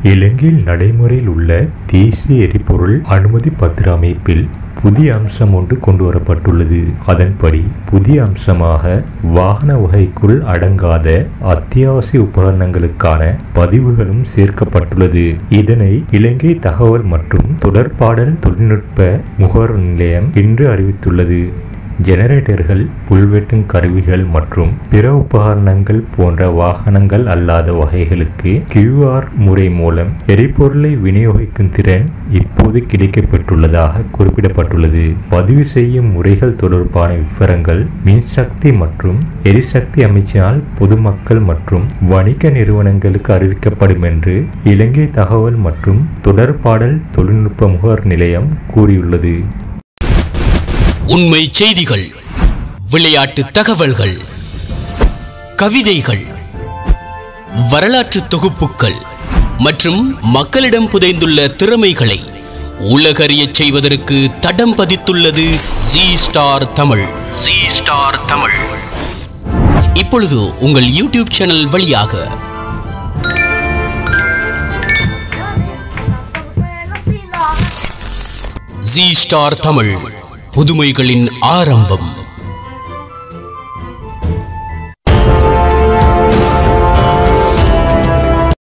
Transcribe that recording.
இலங்கையில் நடைமுறையில் உள்ள தேசிய எரிபொருள் அனுமதி பத்திர அமைப்பில் புதிய அம்சம் ஒன்று கொண்டு வரப்பட்டுள்ளது அதன்படி புதிய அம்சமாக வாகன வகைக்குள் அடங்காத அத்தியாவசிய உபகரணங்களுக்கான பதிவுகளும் சேர்க்கப்பட்டுள்ளது இதனை இலங்கை தகவல் மற்றும் தொடர்பாடல் தொழில்நுட்ப முகவர் நிலையம் இன்று அறிவித்துள்ளது ஜெனரேட்டர்கள் புல்வெட்டும் கருவிகள் மற்றும் பிற உபகரணங்கள் போன்ற வாகனங்கள் அல்லாத வகைகளுக்கு கியூஆர் முறை மூலம் எரிபொருளை விநியோகிக்கும் திறன் இப்போது கிடைக்கப்பெற்றுள்ளதாக குறிப்பிடப்பட்டுள்ளது பதிவு செய்யும் முறைகள் தொடர்பான விவரங்கள் மின்சக்தி மற்றும் எரிசக்தி அமைச்சினால் பொதுமக்கள் மற்றும் வணிக நிறுவனங்களுக்கு அறிவிக்கப்படும் என்று இலங்கை தகவல் மற்றும் தொடர்பாடல் தொழில்நுட்ப முகவர் நிலையம் கூறியுள்ளது உண்மை செய்திகள் விளையாட்டு தகவல்கள் கவிதைகள் வரலாற்று தொகுப்புகள் மற்றும் மக்களிடம் புதைந்துள்ள திறமைகளை உலகறியச் செய்வதற்கு தடம் பதித்துள்ளது G star Tamil G star Tamil இப்பொழுது உங்கள் யூடியூப் சேனல் வழியாக ஜி ஸ்டார் தமிழ் புதுமைகளின் ஆரம்பம்